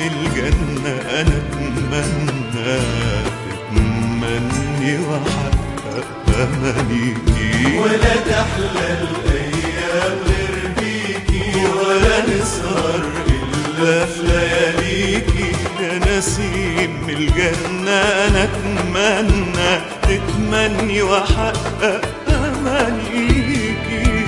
الجنة أنا أتمنى تتمني وأحقق أمانيكي ولا تحلى الأيام غير بيكي ولا نسهر إلا في لياليكي يا نسيم الجنة أنا أتمنى تتمني وأحقق أمانيكي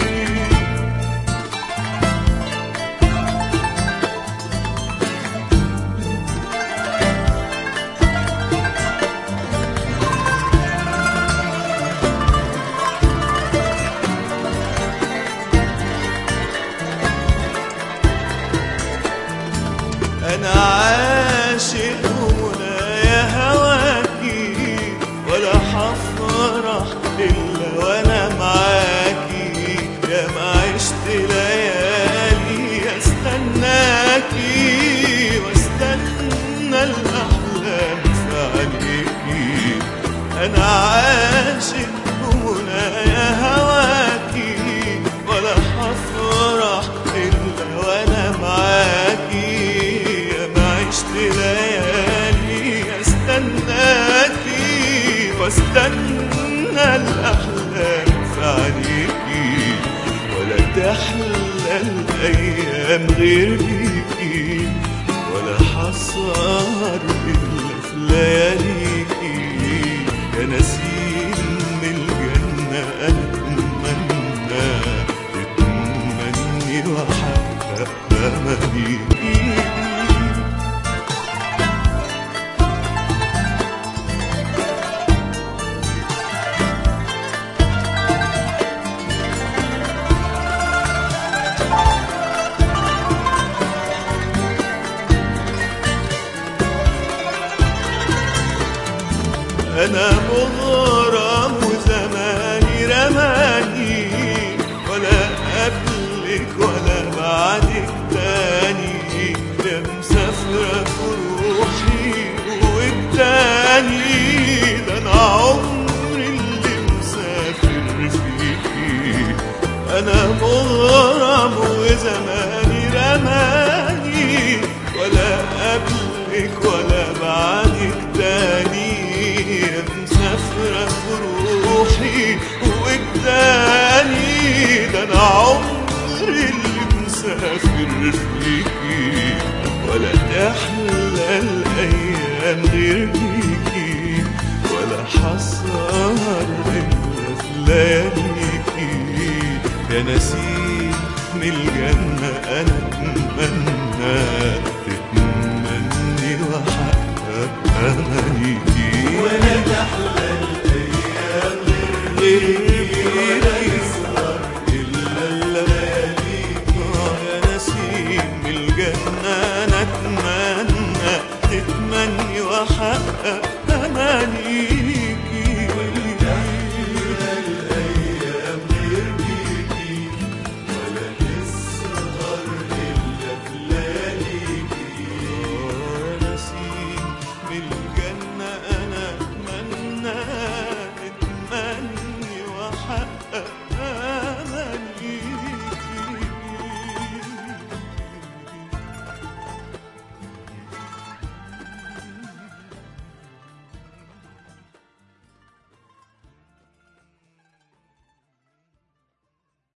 أنا عاشق ومنايا هواكي ولا حفرح إلا وأنا معاكي يا ما عشت ليالي أستناكي واستنى الأحلام في عينيكي أنا عاشق ومنايا هواكي ولا حفرح إلا وأنا معاكي يا ما عشت ليالي أستناكي واستنى الأحلام في عينيكي ولا تحلى الأيام غير بيكي ولا حصار إلا في لياليكي يا نسيم الجنة أنا أتمنى تتمني وأحقق أمانيكي أنا مغرم وزماني رماني ولا قبلك ولا بعدك تاني يا مسافرة في روحي والتاني ده أنا عمري اللي مسافر فيكي أنا مغرم وزماني رماني ولا قبلك ولا بعدك تاني يا مسافرة في روحي وجداني ده أنا عمري اللي مسافر فيكي ولا تحلى الأيام غير بيكي ولا حصار إلا في لياليكي يا نسيم الجنة أنا أتمنى